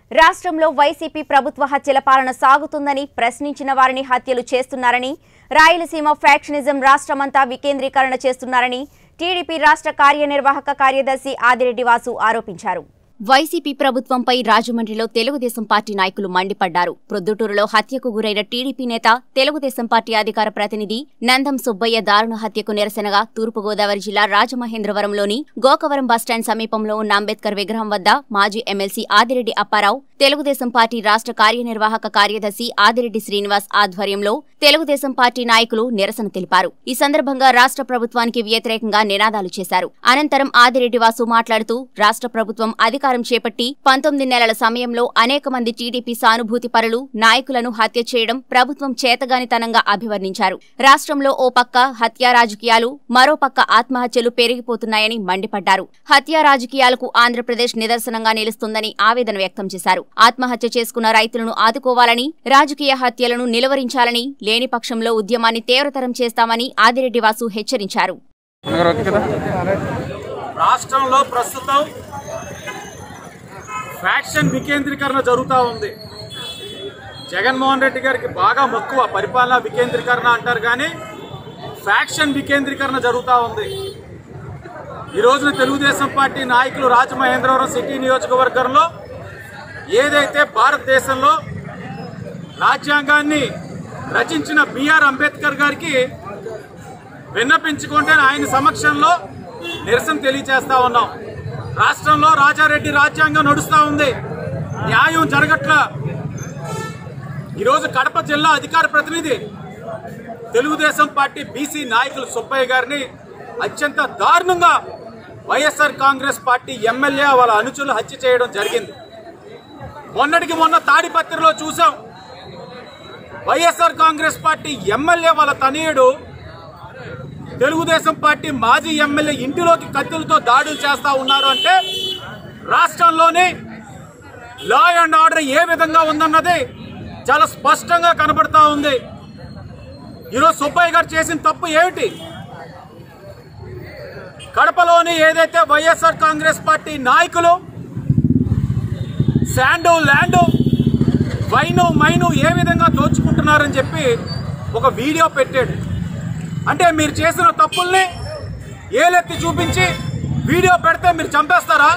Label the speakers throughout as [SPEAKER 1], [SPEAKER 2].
[SPEAKER 1] రాష్ట్రంలో వైసీపీ ప్రభుత్వ హత్యల పాలన సాగుతుందని ప్రశ్నించిన వారిని హత్యలు చేస్తున్నారని రాయలసీమ ఫ్యాక్షనిజం రాష్ట్రమంతా వికేంద్రీకరణ చేస్తున్నారని టీడీపీ రాష్ట్ర కార్యనిర్వాహక కార్యదర్శి ఆదిరెడ్డి వాసు ఆరోపించారు వైసీపీ ప్రభుత్వంపై రాజమండ్రిలో తెలుగుదేశం పార్టీ నాయకులు మండిపడ్డారు ప్రొద్దుటూరులో హత్యకు గురైన టీడీపీ నేత తెలుగుదేశం పార్టీ అధికార ప్రతినిధి నందం సుబ్బయ్య దారుణ హత్యకు నిరసనగా తూర్పుగోదావరి జిల్లా రాజమహేంద్రవరంలోని గోకవరం బస్టాండ్ సమీపంలో ఉన్న అంబేద్కర్ విగ్రహం వద్ద మాజీ ఎమ్మెల్సీ ఆదిరెడ్డి అప్పారావు తెలుగుదేశం పార్టీ రాష్ట్ర కార్యనిర్వాహక కార్యదర్శి ఆదిరెడ్డి శ్రీనివాస్ ఆధ్వర్యంలో తెలుగుదేశం పార్టీ నాయకులు నిరసన తెలిపారు ఈ సందర్భంగా రాష్ట్ర ప్రభుత్వానికి వ్యతిరేకంగా నినాదాలు చేశారు అనంతరం ఆదిరెడ్డి వాసు మాట్లాడుతూ రాష్ట్ర ప్రభుత్వం అధికారం చేపట్టి పంతొమ్మిది నెలల సమయంలో అనేక మంది టీడీపీ సానుభూతి పరులు నాయకులను హత్య చేయడం ప్రభుత్వం చేతగానితనంగా అభివర్ణించారు రాష్ట్రంలో ఓ పక్క హత్యా రాజకీయాలు మరో పక్క ఆత్మహత్యలు పెరిగిపోతున్నాయని మండిపడ్డారు హత్యా రాజకీయాలకు ఆంధ్రప్రదేశ్ నిదర్శనంగా నిలుస్తుందని ఆవేదన వ్యక్తం చేశారు ఆత్మహత్య చేసుకున్న రైతులను ఆదుకోవాలని రాజకీయ హత్యలను నిలువరించాలని లేని పక్షంలో ఉద్యమాన్ని తీవ్రతరం చేస్తామని ఆదిరెడ్డి వాసు హెచ్చరించారు
[SPEAKER 2] అన్నగారు ఓకే కదా
[SPEAKER 3] రాష్ట్రంలో ప్రస్తుతం ఫ్యాక్షన్ వికేంద్రీకరణ జరుగుతూ ఉంది జగన్మోహన్ రెడ్డి గారికి బాగా మక్కువ పరిపాలన వికేంద్రీకరణ అంటారు కానీ ఫ్యాక్షన్ వికేంద్రీకరణ జరుగుతూ ఉంది ఈ రోజున తెలుగుదేశం పార్టీ నాయకులు రాజమహేంద్రవరం సిటీ నియోజకవర్గంలో ఏదైతే భారతదేశంలో రాజ్యాంగాన్ని రచించిన బిఆర్ అంబేద్కర్ గారికి విన్నపించుకుంటే ఆయన సమక్షంలో నిరసన తెలియజేస్తా ఉన్నాం రాష్ట్రంలో రాజారెడ్డి రాజ్యాంగం నడుస్తా ఉంది న్యాయం జరగట్లా ఈరోజు కడప జిల్లా అధికార ప్రతినిధి తెలుగుదేశం పార్టీ బీసీ నాయకులు సుబ్బయ్య గారిని అత్యంత దారుణంగా వైఎస్ఆర్ కాంగ్రెస్ పార్టీ ఎమ్మెల్యే వాళ్ళ అనుచులు హత్య చేయడం జరిగింది మొన్నటికి మొన్న తాడిపత్రిలో చూసాం వైఎస్ఆర్ కాంగ్రెస్ పార్టీ ఎమ్మెల్యే వాళ్ళ తనయుడు తెలుగుదేశం పార్టీ మాజీ ఎమ్మెల్యే ఇంటిలోకి కత్తులతో దాడులు చేస్తా ఉన్నారు అంటే రాష్ట్రంలోని లా అండ్ ఆర్డర్ ఏ విధంగా ఉందన్నది చాలా స్పష్టంగా కనబడతా ఉంది ఈరోజు సుబ్బయ్య గారు చేసిన తప్పు ఏమిటి కడపలోని ఏదైతే వైఎస్ఆర్ కాంగ్రెస్ పార్టీ నాయకులు శాండు ల్యాండు వైను మైను ఏ విధంగా దోచుకుంటున్నారని చెప్పి ఒక వీడియో పెట్టాడు అంటే మీరు చేసిన తప్పుల్ని ఏలెత్తి చూపించి వీడియో పెడితే మీరు చంపేస్తారా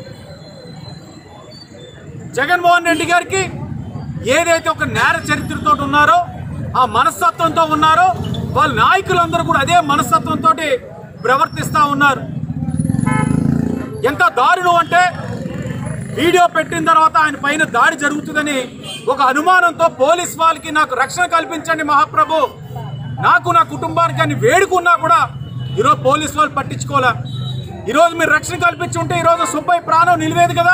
[SPEAKER 3] జగన్మోహన్ రెడ్డి గారికి ఏదైతే ఒక నేర చరిత్రతో ఉన్నారో ఆ మనస్తత్వంతో ఉన్నారో వాళ్ళ నాయకులందరూ కూడా అదే మనస్తత్వంతో ప్రవర్తిస్తూ ఉన్నారు ఎంత దారుణం అంటే వీడియో పెట్టిన తర్వాత ఆయన పైన దాడి జరుగుతుందని ఒక అనుమానంతో పోలీస్ వాళ్ళకి నాకు రక్షణ కల్పించండి మహాప్రభు నాకు నా కుటుంబానికి అని వేడుకున్నా కూడా ఈరోజు పోలీస్ వాళ్ళు పట్టించుకోలే ఈరోజు మీరు రక్షణ కల్పించి ఉంటే ఈరోజు సుబ్బయ్య ప్రాణం నిలివేది కదా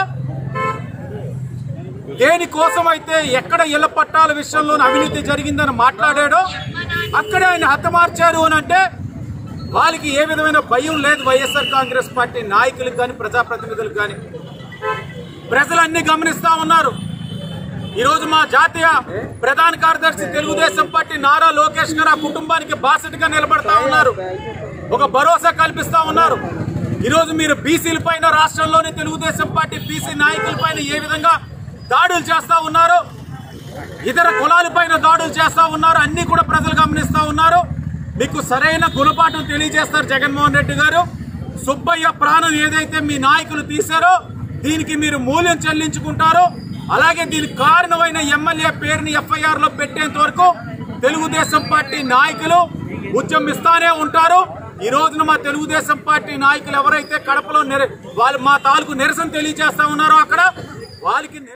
[SPEAKER 3] దేనికోసం అయితే ఎక్కడ ఇళ్ల పట్టాల విషయంలో అవినీతి జరిగిందని మాట్లాడాడో అక్కడే ఆయన హతమార్చారు అని అంటే వాళ్ళకి ఏ విధమైన భయం లేదు వైఎస్ఆర్ కాంగ్రెస్ పార్టీ నాయకులకు కానీ ప్రజాప్రతినిధులకు కానీ ప్రజలన్నీ గమనిస్తా ఉన్నారు ఈరోజు మా జాతీయ ప్రధాన కార్యదర్శి తెలుగుదేశం పార్టీ నారా లోకేష్ గారు ఆ కుటుంబానికి బాసటగా నిలబడతా ఉన్నారు ఒక భరోసా కల్పిస్తా ఉన్నారు ఈరోజు మీరు బీసీల పైన రాష్ట్రంలోని తెలుగుదేశం పార్టీ బీసీ నాయకుల పైన ఏ విధంగా దాడులు చేస్తా ఉన్నారు ఇతర కులాల పైన దాడులు చేస్తా ఉన్నారు అన్ని కూడా ప్రజలు గమనిస్తా ఉన్నారు మీకు సరైన గుణపాఠం తెలియజేస్తారు జగన్మోహన్ రెడ్డి గారు సుబ్బయ్య ప్రాణం ఏదైతే మీ నాయకులు తీశారో దీనికి మీరు మూల్యం చెల్లించుకుంటారో అలాగే దీనికి కారణమైన ఎమ్మెల్యే పేరుని ఎఫ్ఐఆర్ లో పెట్టేంత వరకు తెలుగుదేశం పార్టీ నాయకులు ఉద్యమిస్తానే ఉంటారు ఈ రోజున మా తెలుగుదేశం పార్టీ నాయకులు ఎవరైతే కడపలో నిర- వాళ్ళు మా తాలూకు నిరసన తెలియజేస్తా ఉన్నారో అక్కడ వాళ్ళకి